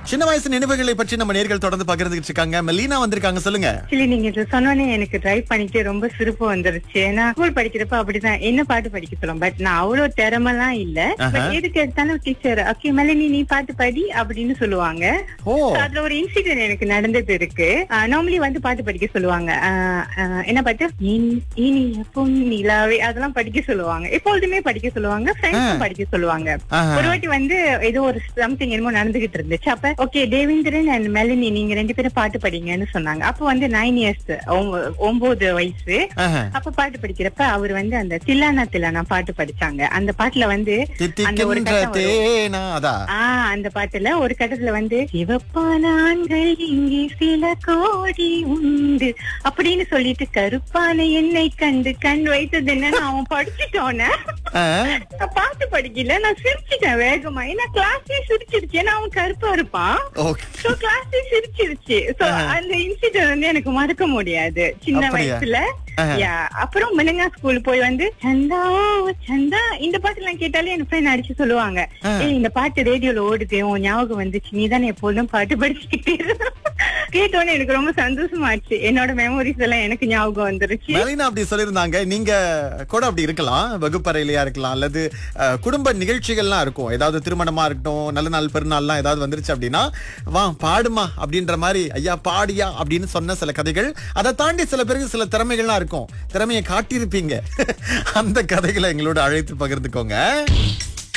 சின்ன வயசு நினைவுகளை பற்றி நம்ம நேர்கள் தொடர்ந்து பகிர்ந்துகிட்டு இருக்காங்க மெலீனா வந்திருக்காங்க சொல்லுங்க ஆக்சுவலி நீங்க இது சொன்னோன்னே எனக்கு டிரைவ் பண்ணிட்டு ரொம்ப சிரிப்பு வந்துருச்சு ஏன்னா ஸ்கூல் படிக்கிறப்ப அப்படிதான் என்ன பாட்டு படிக்க சொல்லுவோம் பட் நான் அவ்வளவு திறமெல்லாம் இல்ல ஆஹா. பட் எதுக்கு எடுத்தாலும் டீச்சர் ஓகே மெலனி நீ பாட்டு படி அப்படின்னு சொல்லுவாங்க ஓ அதுல ஒரு இன்சிடென்ட் எனக்கு நடந்தது இருக்கு நார்மலி வந்து பாட்டு படிக்க சொல்லுவாங்க ஆஹ் ஆஹ் என்ன பாட்டு இன்- இனிய பொன்னிலாவே அதெல்லாம் படிக்க சொல்லுவாங்க எப்பொழுதுமே படிக்க சொல்லுவாங்க ஃப்ரெண்ட்ஸும் படிக்க சொல்லுவாங்க ஆஹா. ஒரு வாட்டி வந்து ஏதோ ஒரு சம்திங் என்னமோ நடந்துகிட்டு இருந்துச்சு அப்ப ஓகே தேவேந்திரன் அண்ட் மெலனி நீங்க ரெண்டு பேரும் பாட்டு படிங்கன்னு சொன்னாங்க அப்ப வந்து நைன் இயர்ஸ் ஒன்பது வயசு ஆஹா. அப்ப பாட்டு படிக்கிறப்ப அவர் வந்து அந்த தில்லானா தில்லானா பாட்டு படிச்சாங்க அந்த பாட்டுல வந்து அந்த ஒரு தித்திக்கின்ற கட்டம் வரும். தேனா அதா ஆஹ் அந்த பாட்டுல ஒரு கட்டத்துல வந்து சிவப்பான ஆண்கள் இங்கே சில கோடி உண்டு அப்படின்னு சொல்லிட்டு கருப்பான என்னை கண்டு கண் வைத்தது என்னன்னு அவன் படிச்சுட்டோன்னு ஆ. நான் பாட்டு படிக்கல நான் சிரிச்சிட்டேன் வேகமா ஏன்னா கிளாஸே சிரிச்சிருச்சு ஏன்னா அவன் கருப்பா இருப்பான் ஓகே சோ கிளாஸே சிரிச்சிருச்சு சோ அந்த இன்சிடென்ட் வந்து எனக்கு மறக்க முடியாது சின்ன அப்படியா? வயசுல ஆஹா. யா அப்புறம் மினங்கா ஸ்கூல் போய் வந்து சந்தா ஓ சந்தா இந்த பாட்டு எல்லாம் கேட்டாலே என் ஃப்ரெண்ட் அடிச்சு சொல்லுவாங்க ஆ. ஏய் இந்த பாட்டு ரேடியோல ஓடுது உன் ஞாபகம் வந்துச்சு நீ தானே எப்போதும் பாட்டு படிச்சுக்கிட்டே இருந்த." கேட்டோன்னே எனக்கு ரொம்ப சந்தோஷமாச்சு என்னோட மெமரிஸ் எல்லாம் எனக்கு ஞாபகம் வந்துருச்சு மெலினா அப்படி சொல்லியிருந்தாங்க நீங்க கூட அப்படி இருக்கலாம் வகுப்பறையிலயா இருக்கலாம் அல்லது அஹ், குடும்ப நிகழ்ச்சிகள்லாம் இருக்கும் ஏதாவது திருமணமா இருக்கட்டும் நல்ல நாள் பெருநாள்லாம் ஏதாவது வந்துருச்சு அப்படின்னா வா பாடுமா அப்படின்ற மாதிரி ஐயா பாடியா அப்படின்னு சொன்ன சில கதைகள் அதை தாண்டி சில பேருக்கு சில திறமைகள்லாம் இருக்கும் திறமையை காட்டியிருப்பீங்க அந்த கதைகளை எங்களோட அழைத்து பகிர்ந்துக்கோங்க